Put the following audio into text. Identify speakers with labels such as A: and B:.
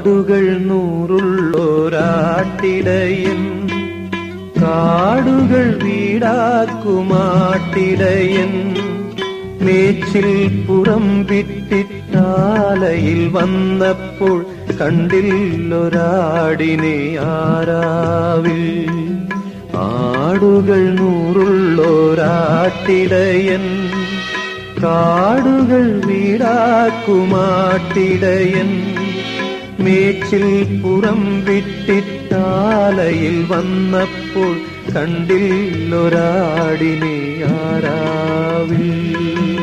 A: ആടുകൾ നൂറുള്ളോരാട്ടിടയൻ കാടുകൾ വീടാക്കുമാട്ടിടയൻ മേച്ചിൽ പുറം വിട്ടിട്ടാലയിൽ വന്നപ്പോൾ കണ്ടില്ലൊരാടിനെ ആരാവിൽ ആടുകൾ നൂറുള്ളോരാട്ടിടയൻ കാടുകൾ വീടാക്കുമാട്ടിടയൻ മേച്ചിൽ പുറം വിട്ടിട്ടാലയിൽ വന്നപ്പോൾ കണ്ടില്ലൊരാടിനെ ആരാവിൽ